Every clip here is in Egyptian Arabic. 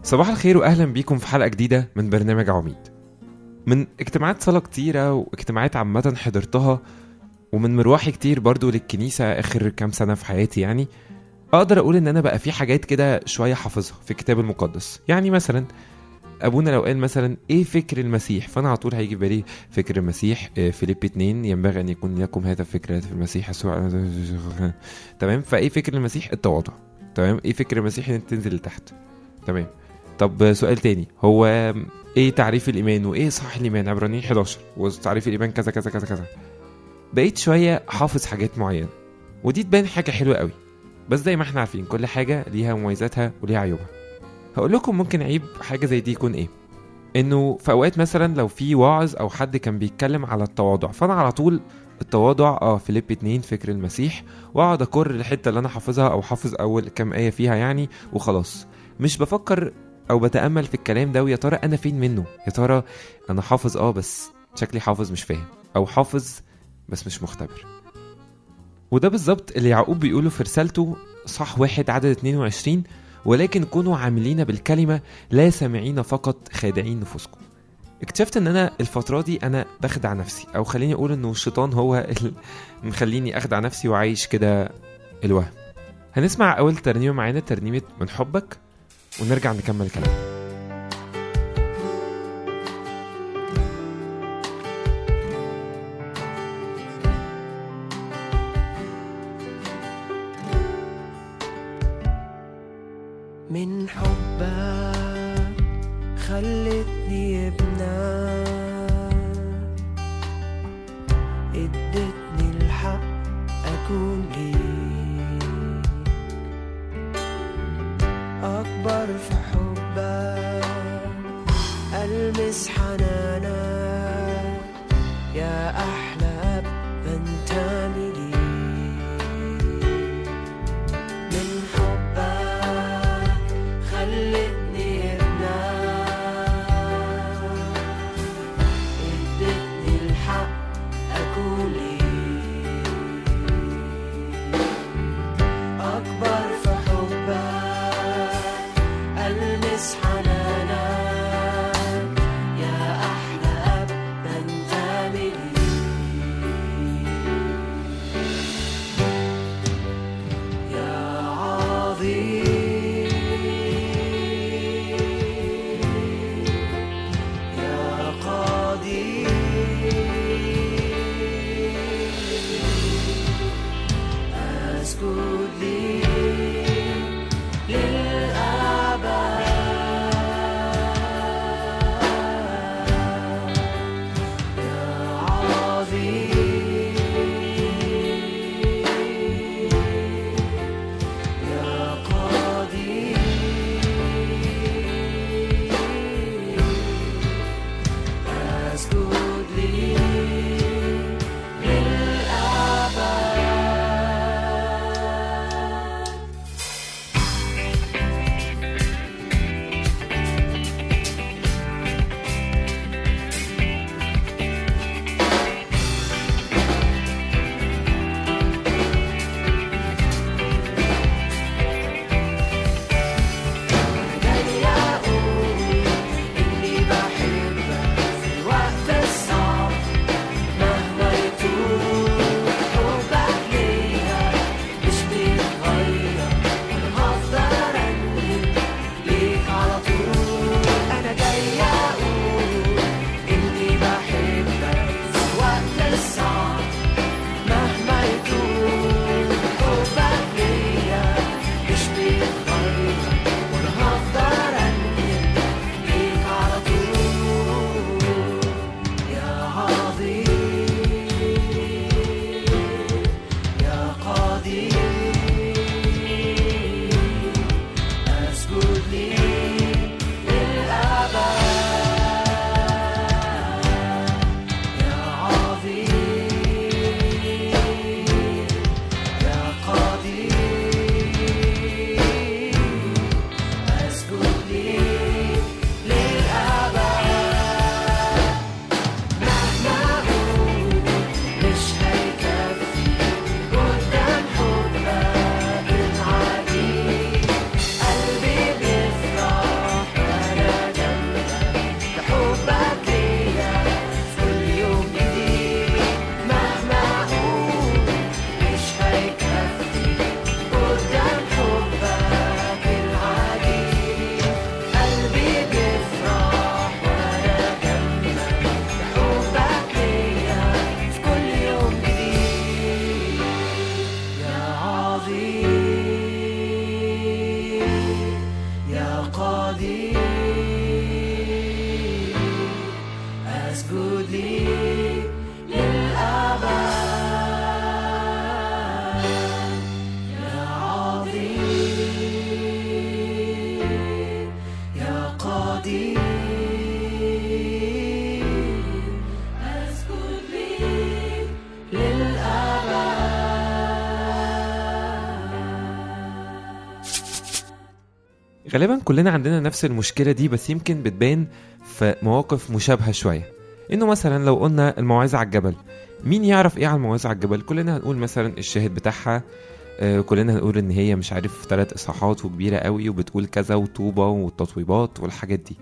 صباح الخير واهلا بيكم في حلقه جديده من برنامج عميد من اجتماعات صلاه كتيره واجتماعات عامه حضرتها ومن مروحي كتير برضو للكنيسه اخر كام سنه في حياتي يعني اقدر اقول ان انا بقى في حاجات كده شويه حافظها في الكتاب المقدس يعني مثلا ابونا لو قال مثلا ايه فكر المسيح فانا على طول هيجي في بالي فكر المسيح آه، فيليب 2 ينبغي ان يكون لكم هذا الفكر في المسيح يسوع تمام فايه فكر المسيح التواضع تمام ايه فكر المسيح ان انت تنزل لتحت تمام طب سؤال تاني هو ايه تعريف الايمان وايه صح الايمان عبرانيين 11 وتعريف الايمان كذا كذا كذا كذا بقيت شويه حافظ حاجات معينه ودي تبان حاجه حلوه قوي بس زي ما احنا عارفين كل حاجه ليها مميزاتها وليها عيوبها هقول لكم ممكن عيب حاجه زي دي يكون ايه انه في اوقات مثلا لو في واعظ او حد كان بيتكلم على التواضع فانا على طول التواضع اه فيليب 2 فكر المسيح واقعد اكر الحته اللي انا حافظها او حافظ اول كام ايه فيها يعني وخلاص مش بفكر او بتامل في الكلام ده ويا ترى انا فين منه يا ترى انا حافظ اه بس شكلي حافظ مش فاهم او حافظ بس مش مختبر وده بالظبط اللي يعقوب بيقوله في رسالته صح واحد عدد 22 ولكن كونوا عاملين بالكلمة لا سامعين فقط خادعين نفوسكم اكتشفت ان انا الفترة دي انا بخدع نفسي او خليني اقول انه الشيطان هو اللي مخليني اخدع نفسي وعايش كده الوهم هنسمع اول ترنيمة معانا ترنيمة من حبك ونرجع نكمل كلام من حبك خلتني ابنك ادتني الحق اكون ليك اكبر في حبك المس حنانك يا احلى اب بنتمي ليك من حبك خلتني ابنك ادتني الحق اكون ليك غالبا كلنا عندنا نفس المشكلة دي بس يمكن بتبان في مواقف مشابهة شوية انه مثلا لو قلنا الموعظة على الجبل مين يعرف ايه عن الموعظة على الجبل كلنا هنقول مثلا الشاهد بتاعها آه، كلنا هنقول ان هي مش عارف ثلاث اصحاحات وكبيرة قوي وبتقول كذا وطوبة والتطويبات والحاجات دي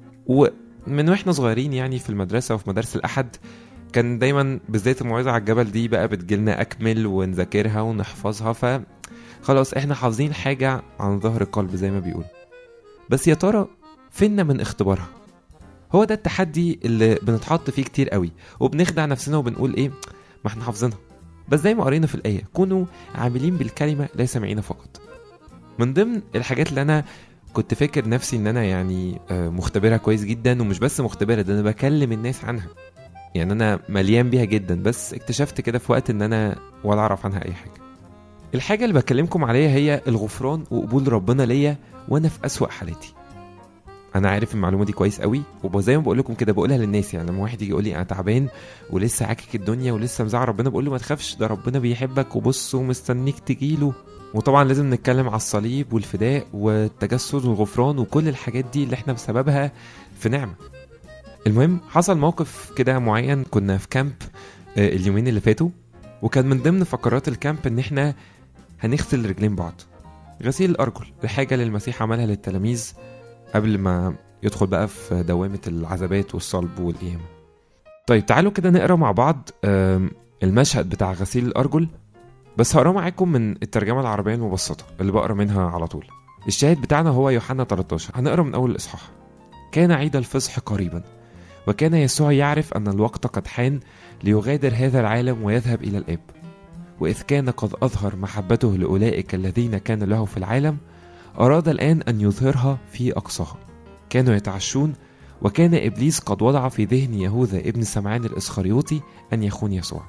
ومن واحنا صغيرين يعني في المدرسة وفي مدارس الأحد كان دايما بالذات الموعظة على الجبل دي بقى بتجيلنا أكمل ونذاكرها ونحفظها ف خلاص احنا حافظين حاجة عن ظهر القلب زي ما بيقول بس يا ترى فينا من اختبارها هو ده التحدي اللي بنتحط فيه كتير قوي وبنخدع نفسنا وبنقول ايه ما احنا حافظينها بس زي ما قرينا في الآية كونوا عاملين بالكلمة لا سامعين فقط من ضمن الحاجات اللي أنا كنت فاكر نفسي ان انا يعني آه، مختبرها كويس جدا ومش بس مختبرها ده انا بكلم الناس عنها يعني انا مليان بيها جدا بس اكتشفت كده في وقت ان انا ولا اعرف عنها اي حاجه الحاجه اللي بكلمكم عليها هي الغفران وقبول ربنا ليا وانا في اسوأ حالاتي انا عارف المعلومه دي كويس قوي وزي ما بقول لكم كده بقولها للناس يعني لما واحد يجي يقول لي انا تعبان ولسه عاكك الدنيا ولسه مزعل ربنا بقول له ما تخافش ده ربنا بيحبك وبص ومستنيك تجيله وطبعا لازم نتكلم على الصليب والفداء والتجسد والغفران وكل الحاجات دي اللي احنا بسببها في نعمه المهم حصل موقف كده معين كنا في كامب آه، اليومين اللي فاتوا وكان من ضمن فقرات الكامب ان احنا هنغسل رجلين بعض غسيل الارجل الحاجه اللي المسيح عملها للتلاميذ قبل ما يدخل بقى في دوامه العذابات والصلب والقيامه طيب تعالوا كده نقرا مع بعض آم، المشهد بتاع غسيل الارجل بس هقراه معاكم من الترجمه العربيه المبسطه اللي بقرا منها على طول الشاهد بتاعنا هو يوحنا 13 هنقرا من اول الاصحاح كان عيد الفصح قريبا وكان يسوع يعرف ان الوقت قد حان ليغادر هذا العالم ويذهب الى الاب واذ كان قد اظهر محبته لاولئك الذين كان له في العالم اراد الان ان يظهرها في اقصاها كانوا يتعشون وكان ابليس قد وضع في ذهن يهوذا ابن سمعان الاسخريوطي ان يخون يسوع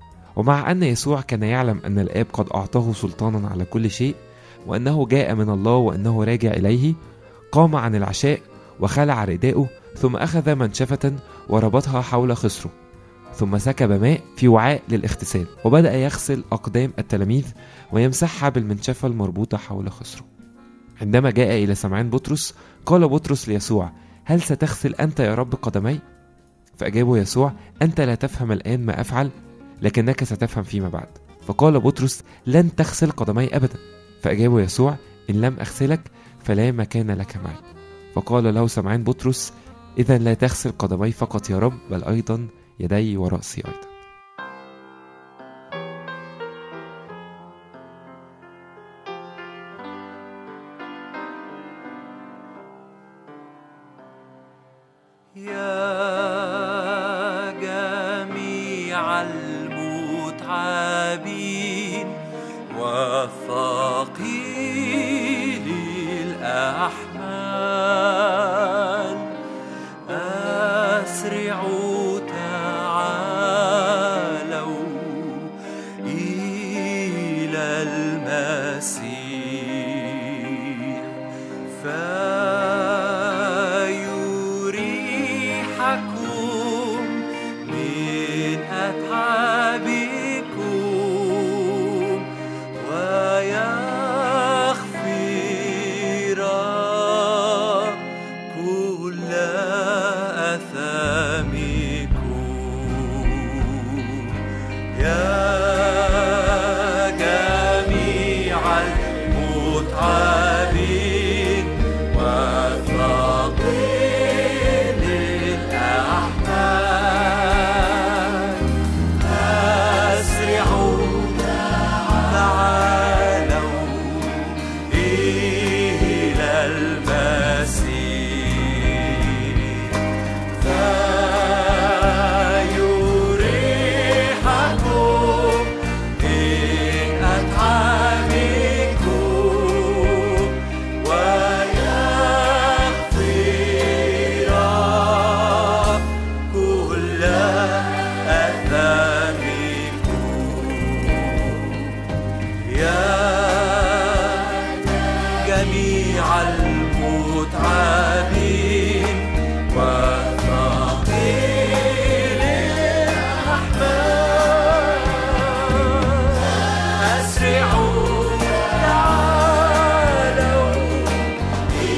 ومع ان يسوع كان يعلم ان الاب قد اعطاه سلطانا على كل شيء وانه جاء من الله وانه راجع اليه قام عن العشاء وخلع رداءه ثم اخذ منشفه وربطها حول خصره ثم سكب ماء في وعاء للاغتسال وبدا يغسل اقدام التلاميذ ويمسحها بالمنشفه المربوطه حول خصره عندما جاء الى سمعان بطرس قال بطرس ليسوع هل ستغسل انت يا رب قدمي فاجابه يسوع انت لا تفهم الان ما افعل لكنك ستفهم فيما بعد فقال بطرس لن تغسل قدمي ابدا فاجابه يسوع ان لم اغسلك فلا مكان لك معي فقال له سمعان بطرس اذا لا تغسل قدمي فقط يا رب بل ايضا يدي وراسي ايضا يا جميع المتعبين وثقيل الأحمال أسرعوا تعالوا إلى المسيح فيريحكم من أتعابكم ويغفر كل أثامكم يا جميع المتعبين وثقيل الأحمال أسرعوا تعالوا إلى المسيح فيريحكم من أتعابكم ويغفر كل أثامكم يا جميع المتعبين وثقيل الأحمال أسرعوا تعالوا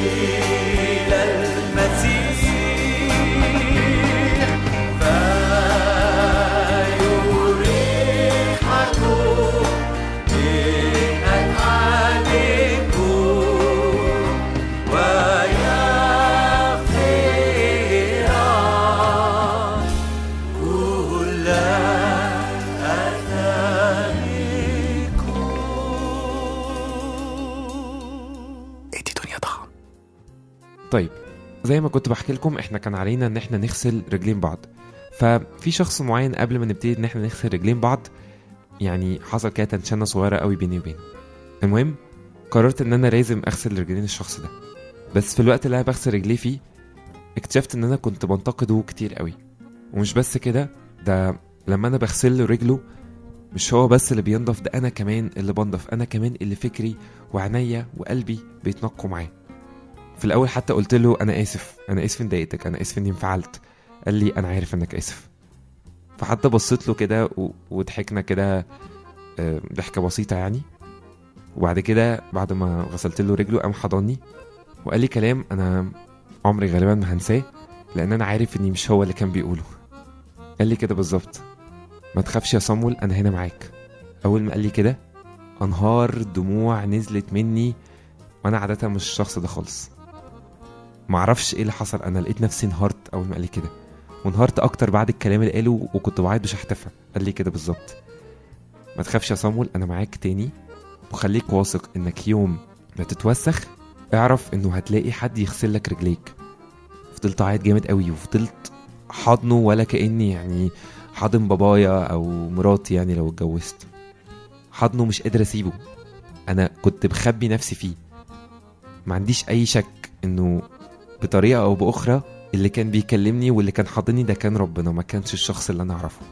طيب زي ما كنت بحكي لكم احنا كان علينا ان احنا نغسل رجلين بعض ففي شخص معين قبل ما نبتدي ان احنا نغسل رجلين بعض يعني حصل كده تنشنه صغيره قوي بيني وبينه المهم قررت ان انا لازم اغسل رجلين الشخص ده بس في الوقت اللي انا بغسل رجليه فيه اكتشفت ان انا كنت بنتقده كتير قوي ومش بس كده ده لما انا بغسل له رجله مش هو بس اللي بينضف ده انا كمان اللي بنضف انا كمان اللي فكري وعينيا وقلبي بيتنقوا معاه في الاول حتى قلت له انا اسف انا اسف اني ضايقتك انا اسف اني انفعلت قال لي انا عارف انك اسف فحتى بصيت له كده و- وضحكنا كده آه، ضحكه بسيطه يعني وبعد كده بعد ما غسلت له رجله قام حضني وقال لي كلام انا عمري غالبا ما هنساه لان انا عارف اني مش هو اللي كان بيقوله قال لي كده بالظبط ما تخافش يا صامول انا هنا معاك اول ما قال لي كده انهار دموع نزلت مني وانا عاده مش الشخص ده خالص معرفش ايه اللي حصل انا لقيت نفسي انهارت اول ما قال لي كده وانهارت اكتر بعد الكلام اللي قاله وكنت بعيط مش هحتفى قال لي كده بالظبط ما تخافش يا صامول انا معاك تاني وخليك واثق انك يوم ما تتوسخ اعرف انه هتلاقي حد يغسل لك رجليك فضلت اعيط جامد قوي وفضلت حضنه ولا كاني يعني حاضن بابايا او مراتي يعني لو اتجوزت حضنه مش قادر اسيبه انا كنت بخبي نفسي فيه ما عنديش اي شك انه بطريقه او باخرى اللي كان بيكلمني واللي كان حاضني ده كان ربنا ما كانش الشخص اللي انا اعرفه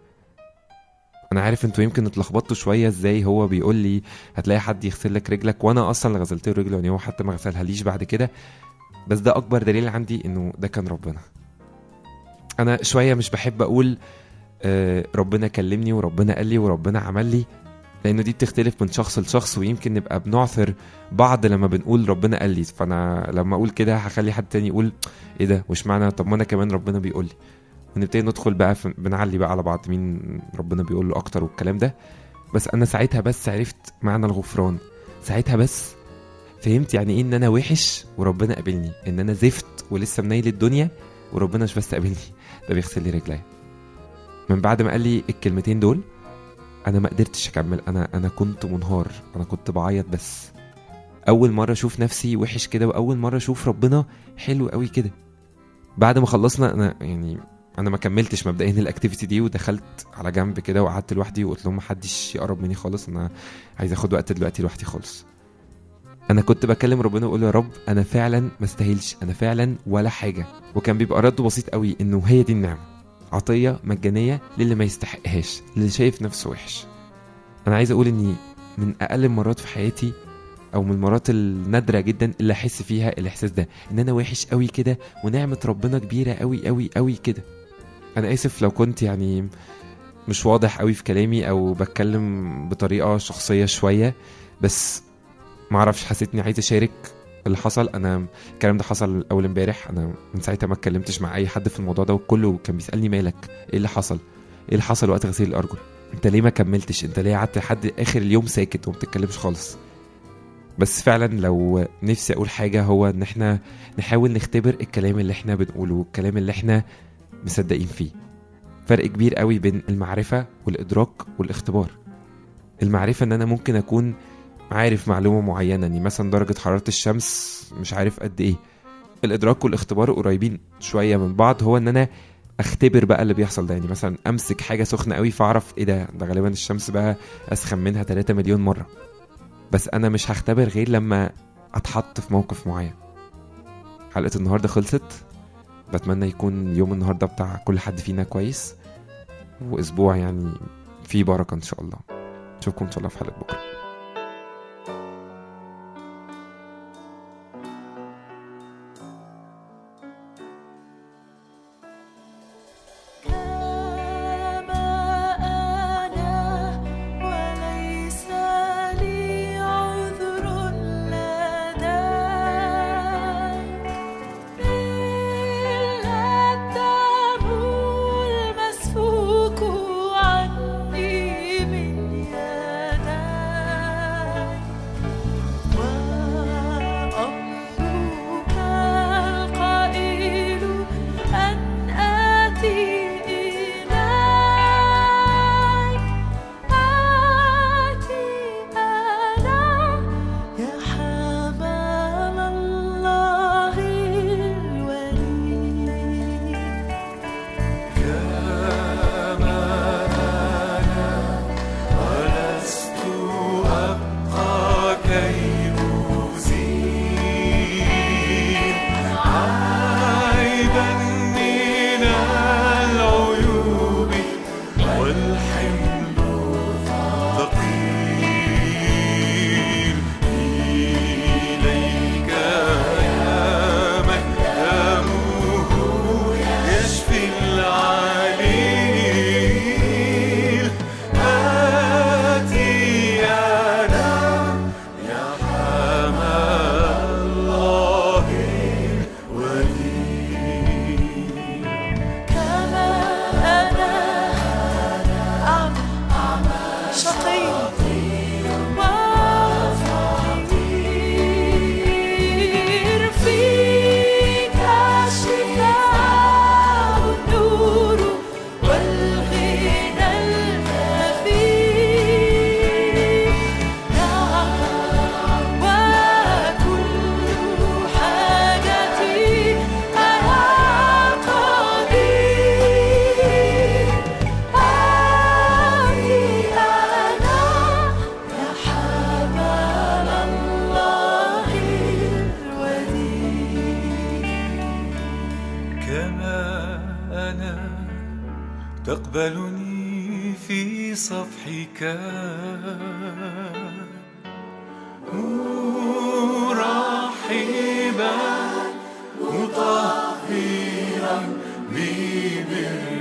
انا عارف انتوا يمكن اتلخبطتوا شويه ازاي هو بيقول لي هتلاقي حد يغسل لك رجلك وانا اصلا اللي غسلت له رجله يعني هو حتى ما غسلها ليش بعد كده بس ده اكبر دليل عندي انه ده كان ربنا انا شويه مش بحب اقول آه، ربنا كلمني وربنا قال لي وربنا عمل لي لانه دي بتختلف من شخص لشخص ويمكن نبقى بنعثر بعض لما بنقول ربنا قال لي فانا لما اقول كده هخلي حد تاني يقول ايه ده وش معنى طب ما انا كمان ربنا بيقول لي ونبتدي ندخل بقى في بنعلي بقى على بعض مين ربنا بيقول له اكتر والكلام ده بس انا ساعتها بس عرفت معنى الغفران ساعتها بس فهمت يعني ايه ان انا وحش وربنا قابلني ان انا زفت ولسه منيل الدنيا وربنا مش بس قابلني ده بيغسل لي رجلي من بعد ما قال لي الكلمتين دول انا ما قدرتش اكمل انا انا كنت منهار انا كنت بعيط بس اول مره اشوف نفسي وحش كده واول مره اشوف ربنا حلو قوي كده بعد ما خلصنا انا يعني انا ما كملتش مبدئيا الاكتيفيتي دي ودخلت على جنب كده وقعدت لوحدي وقلت لهم محدش يقرب مني خالص انا عايز اخد وقت دلوقتي لوحدي خالص انا كنت بكلم ربنا واقول له يا رب انا فعلا ما استاهلش انا فعلا ولا حاجه وكان بيبقى رده بسيط قوي انه هي دي النعمه عطيه مجانيه للي ما يستحقهاش للي شايف نفسه وحش انا عايز اقول اني من اقل المرات في حياتي او من المرات النادره جدا اللي احس فيها الاحساس ده ان انا وحش قوي كده ونعمه ربنا كبيره قوي قوي قوي كده انا اسف لو كنت يعني مش واضح قوي في كلامي او بتكلم بطريقه شخصيه شويه بس معرفش حسيت اني عايز اشارك اللي حصل انا الكلام ده حصل اول امبارح انا من ساعتها ما اتكلمتش مع اي حد في الموضوع ده وكله كان بيسالني مالك ايه اللي حصل ايه اللي حصل وقت غسيل الارجل انت ليه ما كملتش انت ليه قعدت لحد اخر اليوم ساكت وما بتتكلمش خالص بس فعلا لو نفسي اقول حاجه هو ان احنا نحاول نختبر الكلام اللي احنا بنقوله والكلام اللي احنا مصدقين فيه فرق كبير قوي بين المعرفه والادراك والاختبار المعرفه ان انا ممكن اكون عارف معلومه معينه يعني مثلا درجه حراره الشمس مش عارف قد ايه الادراك والاختبار قريبين شويه من بعض هو ان انا اختبر بقى اللي بيحصل ده يعني مثلا امسك حاجه سخنه قوي فاعرف ايه ده ده غالبا الشمس بقى اسخن منها 3 مليون مره بس انا مش هختبر غير لما اتحط في موقف معين حلقه النهارده خلصت بتمنى يكون يوم النهارده بتاع كل حد فينا كويس واسبوع يعني فيه بركه ان شاء الله اشوفكم ان شاء الله في حلقه بكره كما أنا وليس لي عذر لديك إلا الدم المسفوك عني من يديك تقبلني في صفحك مرحبا مطهرا ببرك